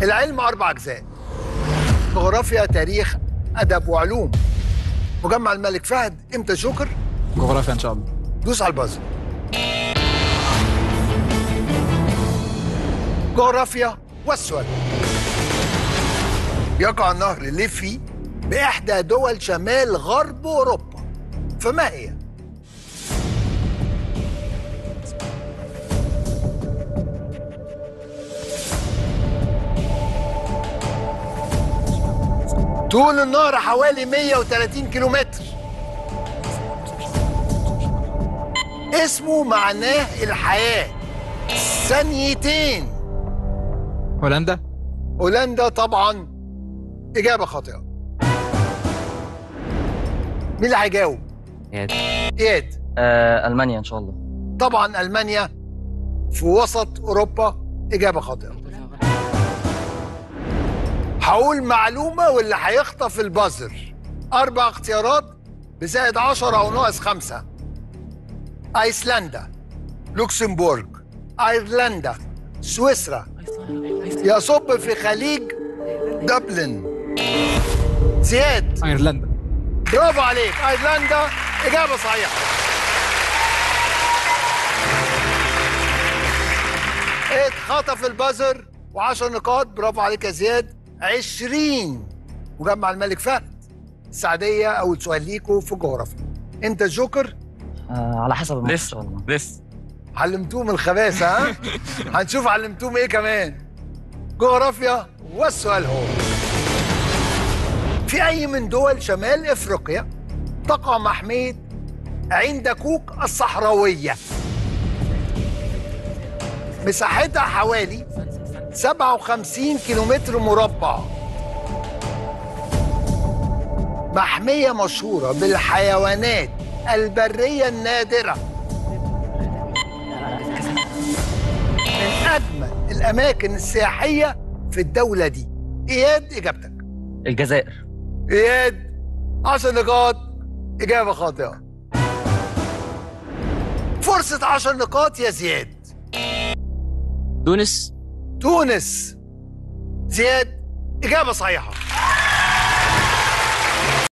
العلم أربع أجزاء جغرافيا تاريخ أدب وعلوم مجمع الملك فهد إمتى جوكر جغرافيا ان شاء الله دوس على البازر جغرافيا والسؤال يقع نهر ليفي بإحدى دول شمال غرب أوروبا فما هي؟ طول النهر حوالي 130 كيلومتر اسمه معناه الحياة ثانيتين هولندا هولندا طبعا إجابة خاطئة مين اللي هيجاوب؟ إياد. إياد آه المانيا ان شاء الله طبعا ألمانيا في وسط أوروبا إجابة خاطئة هقول معلومة واللي هيخطف البازر أربع اختيارات بزائد عشرة أو ناقص خمسة أيسلندا لوكسمبورغ أيرلندا سويسرا يصب في خليج دبلن زياد ايرلندا برافو عليك ايرلندا اجابه صحيحه اتخطف البازر و10 نقاط برافو عليك يا زياد 20 مجمع الملك فهد السعديه اول سؤال ليكوا في الجغرافيا انت الجوكر آه على حسب الماتش ان لسه شاء الله لسه علمتوهم الخباثه ها هنشوف علمتوهم ايه كمان جغرافيا والسؤال هو في اي من دول شمال افريقيا تقع محميه عين دكوك الصحراويه مساحتها حوالي 57 كيلومتر مربع محمية مشهورة بالحيوانات البرية النادرة من أجمل الأماكن السياحية في الدولة دي إياد إجابتك الجزائر إياد 10 نقاط إجابة خاطئة فرصة 10 نقاط يا زياد تونس تونس زياد إجابة صحيحة